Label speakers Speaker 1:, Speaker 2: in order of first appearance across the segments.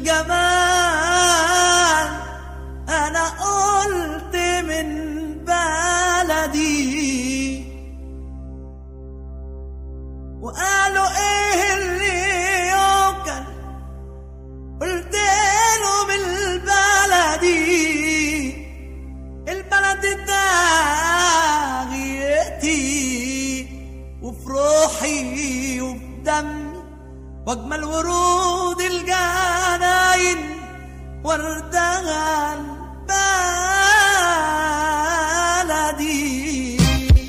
Speaker 1: جمال انا قلت من بلدي وقالوا ايه اللي يوكل قلت له بالبلدي البلد ده غيتي وفي روحي وفي دمي واجمل ورود الجناين وردها بلدي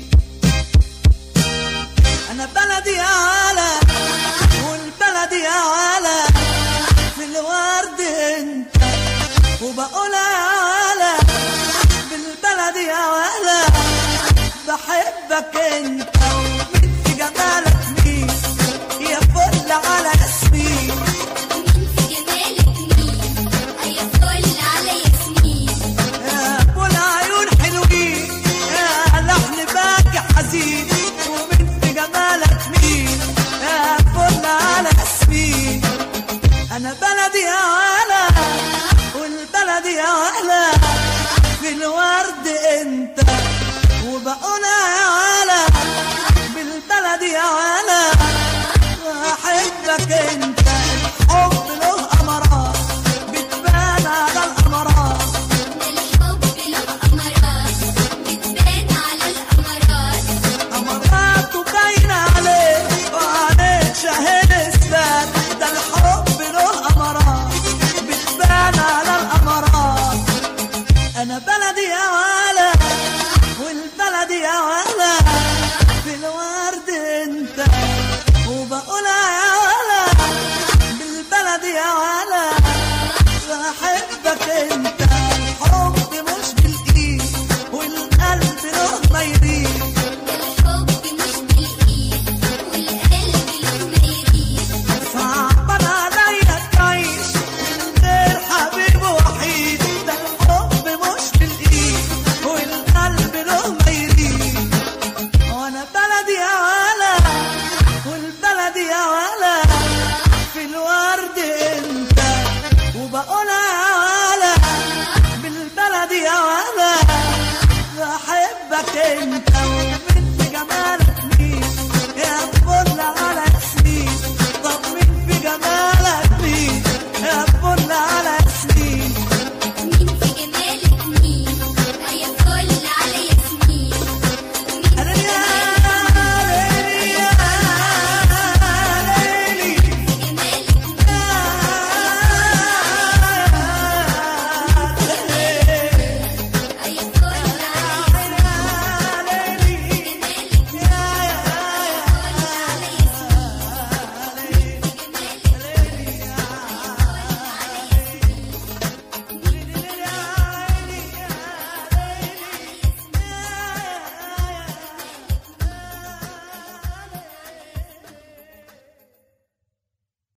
Speaker 1: انا بلدي على والبلدي على في الورد انت وبقول على بالبلدي على بحبك انت ومن في جمالك مين يا فل على ياسمين
Speaker 2: ومين في جمالك مين أيا فل على ياسمين
Speaker 1: يا ابو العيون حلوين يا لحن باكي حزين ومن في جمالك مين يا فل على ياسمين انا بلدي اعلى والبلدي اعلى في الورد انت وبقول اعلى بالبلدي اعلى واحبك انت